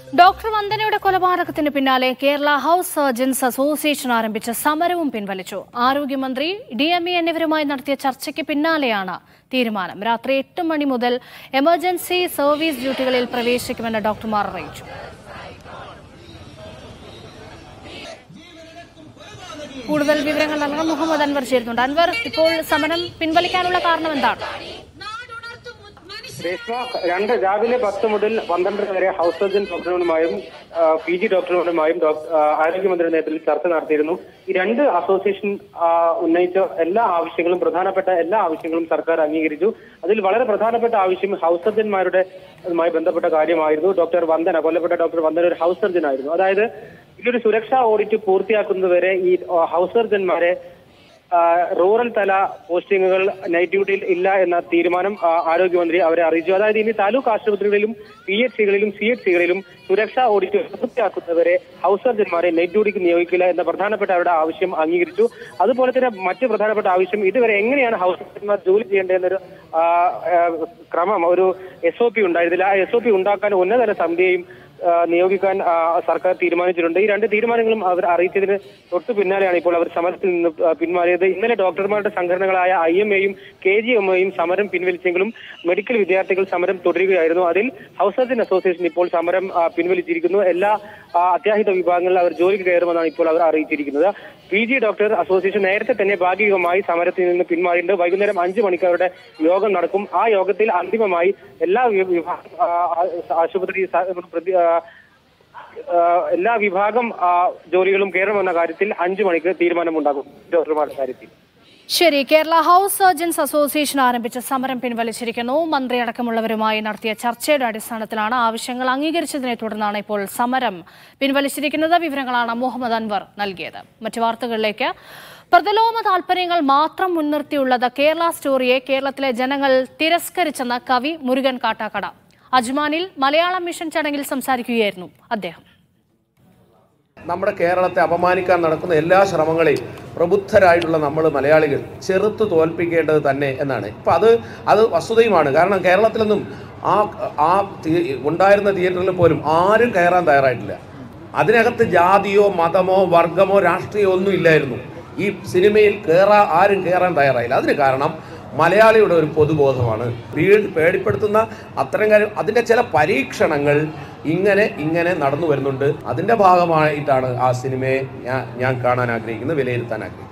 doctor വന്ദനയുടെ കൊലപാതകത്തിന് പിന്നാലെ Kerala house surgeons association ആരംഭിച്ച സമരവും പിൻവലിച്ചു ആരോഗ്യമന്ത്രി ഡി എം ഇ എന്നിവരുമായി നടത്തിയ ചർച്ചയ്ക്ക് പിന്നാലെയാണ് തീരുമാനം രാത്രി എട്ട് മണി മുതൽ എമർജൻസി സർവീസ് ഡ്യൂട്ടികളിൽ പ്രവേശിക്കുമെന്ന് ഡോക്ടർമാർ അറിയിച്ചു കൂടുതൽ വിവരങ്ങൾ നൽകാൻ മുഹമ്മദ് അൻവർ ചേരുന്നുണ്ട് അൻവർ ഇപ്പോൾ സമരം പിൻവലിക്കാനുള്ള കാരണം എന്താണ് രേഷ്മ രണ്ട് രാവിലെ പത്ത് മുതൽ പന്ത്രണ്ടര വരെ ഹൗസ് സർജൻ ഡോക്ടർമാരുമായും പി ജി ഡോക്ടർമാരുമായും ഡോക്- ആ, ആരോഗ്യമന്ത്രിയുടെ നേതൃത്വത്തിൽ ചർച്ച നടത്തിയിരുന്നു ഈ രണ്ട് അസോസിയേഷൻ ആ, ഉന്നയിച്ച എല്ലാ ആവശ്യങ്ങളും പ്രധാനപ്പെട്ട എല്ലാ ആവശ്യങ്ങളും സർക്കാർ അംഗീകരിച്ചു അതിൽ വളരെ പ്രധാനപ്പെട്ട ആവശ്യം ഹൗസ് സർജന്മാരുടെ മായി ബന്ധപ്പെട്ട കാര്യമായിരുന്നു ഡോക്ടർ വന്ദന കൊല്ലപ്പെട്ട ഡോക്ടർ വന്ദന ഒരു ഹൗസ് സർജൻ ആയിരുന്നു അതായത് ഇതൊരു സുരക്ഷാ ഓഡിറ്റ് പൂർത്തിയാക്കുന്നതുവരെ ഈ ആ, ഹൗസ് സർജന്മാരെ ആ, റൂറൽ തല പോസ്റ്റിങ്ങുകൾ നൈറ്റ് ഡ്യൂട്ടിയിൽ ഇല്ല എന്ന തീരുമാനം ആ, ആരോഗ്യമന്ത്രി അവരെ അറിയിച്ചു അതായത് ഇനി താലൂക്ക് ആശുപത്രികളിലും പി എച്ച് സികളിലും സി എച്ച് സികളിലും സുരക്ഷാ ഓഡിറ്റ് പൂർത്തിയാക്കുന്നവരെ ഹൗസ് സർജന്മാരെ നൈറ്റ് ഡ്യൂട്ടിക്ക് നിയോഗിക്കില്ല എന്ന പ്രധാനപ്പെട്ട അവരുടെ ആവശ്യം അംഗീകരിച്ചു അതുപോലെ തന്നെ മറ്റ് പ്രധാനപ്പെട്ട ആവശ്യം ഇതുവരെ എങ്ങനെയാണ് ഹൗസ് സർജന്മാർ ജോലി ചെയ്യേണ്ടതെന്നൊരു ആ, ആ, ക്രമം ഒരു എസ് ഒ പി ഉണ്ടായിരുന്നില്ല ആ എസ് ഒ പി ഉണ്ടാക്കാൻ ഉന്നതതല സമിതിയെയും ആ, നിയോഗിക്കാൻ ആ, സർക്കാർ തീരുമാനിച്ചിട്ടുണ്ട് ഈ രണ്ട് തീരുമാനങ്ങളും അവർ അറിയിച്ചതിന് തൊട്ടു പിന്നാലെയാണ് ഇപ്പോൾ അവർ സമരത്തിൽ നിന്ന് ആ, പിന്മാറിയത് ഇന്നലെ ഡോക്ടർമാരുടെ സംഘടനകളായ ഐ എം എയും കെ ജി എം എയും സമരം പിൻവലിച്ചെങ്കിലും മെഡിക്കൽ വിദ്യാർത്ഥികൾ സമരം തുടരുകയായിരുന്നു അതിൽ ഹൗസ് സർജൻ അസോസിയേഷൻ ഇപ്പോൾ സമരം ആ, പിൻവലിച്ചിരിക്കുന്നു എല്ലാ ആ, അത്യാഹിത വിഭാഗങ്ങളിൽ അവർ ജോലിക്ക് കയറുമെന്നാണ് ഇപ്പോൾ അവർ അറിയിച്ചിരിക്കുന്നത് പി ജി ഡോക്ടർ അസോസിയേഷൻ നേരത്തെ തന്നെ ഭാഗികമായി സമരത്തിൽ നിന്ന് പിന്മാറിയിട്ടുണ്ട് വൈകുന്നേരം അഞ്ചു മണിക്ക് അവരുടെ യോഗം നടക്കും ആ യോഗത്തിൽ അന്തിമമായി എല്ലാ വി- വിഭാഗം ആ, ആ- ആശുപത്രി സ- പ്രതി- ആ, ആ, എല്ലാ വിഭാഗം ആ, ജോലികളും കയറുമെന്ന കാര്യത്തിൽ അഞ്ചു മണിക്ക് തീരുമാനമുണ്ടാകും ഡോക്ടർമാരുടെ കാര്യത്തിൽ ശരി കേരള ഹൌസ് സർജൻസ് അസോസിയേഷൻ ആരംഭിച്ച സമരം പിൻവലിച്ചിരിക്കുന്നു മന്ത്രി അടക്കമുള്ളവരുമായി നടത്തിയ ചർച്ചയുടെ അടിസ്ഥാനത്തിലാണ് ആവശ്യങ്ങൾ അംഗീകരിച്ചതിനെ തുടർന്നാണ് ഇപ്പോൾ സമരം പിൻവലിച്ചിരിക്കുന്നത് വിവരങ്ങളാണ് മുഹമ്മദ് അൻവർ നൽകിയത് മറ്റു വാർത്തകളിലേക്ക് പ്രതിലോമ താൽപര്യങ്ങൾ മാത്രം മുൻനിർത്തിയുള്ളത് കേരള സ്റ്റോറിയെ കേരളത്തിലെ ജനങ്ങൾ തിരസ്കരിച്ചെന്ന കവി മുരുകൻ കാട്ടാക്കട അജ്മാനിൽ മലയാളം മിഷൻ ചടങ്ങിൽ സംസാരിക്കുകയായിരുന്നു അദ്ദേഹം നമ്മുടെ കേരളത്തെ അപമാനിക്കാൻ നടക്കുന്ന എല്ലാ ശ്രമങ്ങളെയും പ്രബുദ്ധരായിട്ടുള്ള നമ്മൾ മലയാളികൾ ചെറുത്ത് തോൽപ്പിക്കേണ്ടത് തന്നെ എന്നാണ് ഇപ്പം അത് അത് വസ്തുതയുമാണ് കാരണം കേരളത്തിലൊന്നും ആ ആ തീ- ഉണ്ടായിരുന്ന തിയേറ്ററിൽ പോലും ആരും കയറാൻ തയ്യാറായിട്ടില്ല അതിനകത്ത് ജാതിയോ മതമോ വർഗമോ രാഷ്ട്രീയമോ ഒന്നും ഇല്ലായിരുന്നു ഈ സിനിമയിൽ കയറാൻ ആരും കയറാൻ തയ്യാറായില്ല അതിന് കാരണം മലയാളിയുടെ ഒരു പൊതുബോധമാണ് വീട് പേടിപ്പെടുത്തുന്ന അത്തരം കാര്യം അതിൻ്റെ ചില പരീക്ഷണങ്ങൾ ഇങ്ങനെ ഇങ്ങനെ നടന്നു വരുന്നുണ്ട് അതിൻ്റെ ഭാഗമായിട്ടാണ് ആ സിനിമയെ ഞാൻ ഞാൻ കാണാൻ ആഗ്രഹിക്കുന്നത് വിലയിരുത്താൻ ആഗ്രഹിക്കുന്നത്